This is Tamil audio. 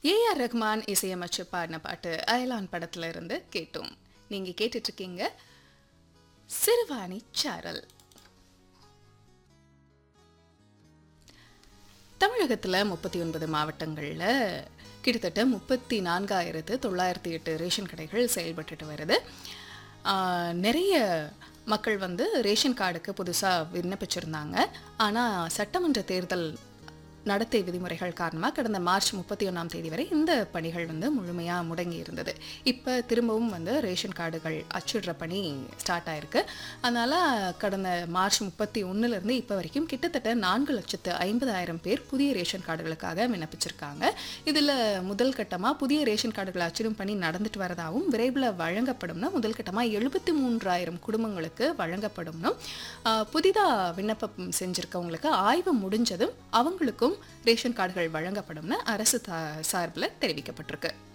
ஏஆர் ரஹ்மான் இசையமைச்சு பாடின பாட்டு அயலான் படத்துல இருந்து கேட்டோம் நீங்க கேட்டுட்டு இருக்கீங்க சிறுவாணி சாரல் தமிழகத்தில் முப்பத்தி ஒன்பது மாவட்டங்களில் கிட்டத்தட்ட முப்பத்தி நான்காயிரத்து தொள்ளாயிரத்தி எட்டு ரேஷன் கடைகள் செயல்பட்டுட்டு வருது ஆஹ், நிறைய மக்கள் வந்து ரேஷன் கார்டுக்கு புதுசாக விண்ணப்பிச்சிருந்தாங்க ஆனால் சட்டமன்ற தேர்தல் நடத்தை விதிமுறைகள் காரணமாக கடந்த மார்ச் முப்பத்தி ஒன்றாம் தேதி வரை இந்த பணிகள் வந்து முழுமையாக முடங்கி இருந்தது இப்போ திரும்பவும் வந்து ரேஷன் கார்டுகள் அச்சிடுற பணி ஸ்டார்ட் ஆயிருக்கு அதனால் கடந்த மார்ச் முப்பத்தி ஒன்றுலேருந்து இப்போ வரைக்கும் கிட்டத்தட்ட நான்கு லட்சத்து ஐம்பதாயிரம் பேர் புதிய ரேஷன் கார்டுகளுக்காக விண்ணப்பிச்சிருக்காங்க இதில் முதல் கட்டமாக புதிய ரேஷன் கார்டுகளை அச்சிடும் பணி நடந்துட்டு வரதாகவும் விரைவில் வழங்கப்படும்னு முதல் கட்டமாக எழுபத்தி மூன்றாயிரம் குடும்பங்களுக்கு வழங்கப்படும்னு புதிதாக விண்ணப்பம் செஞ்சுருக்கவங்களுக்கு ஆய்வு முடிஞ்சதும் அவங்களுக்கும் ரேஷன் கார்டுகள் வழங்கப்படும்னு அரசு தா- சார்பில் தெரிவிக்கப்பட்டிருக்கு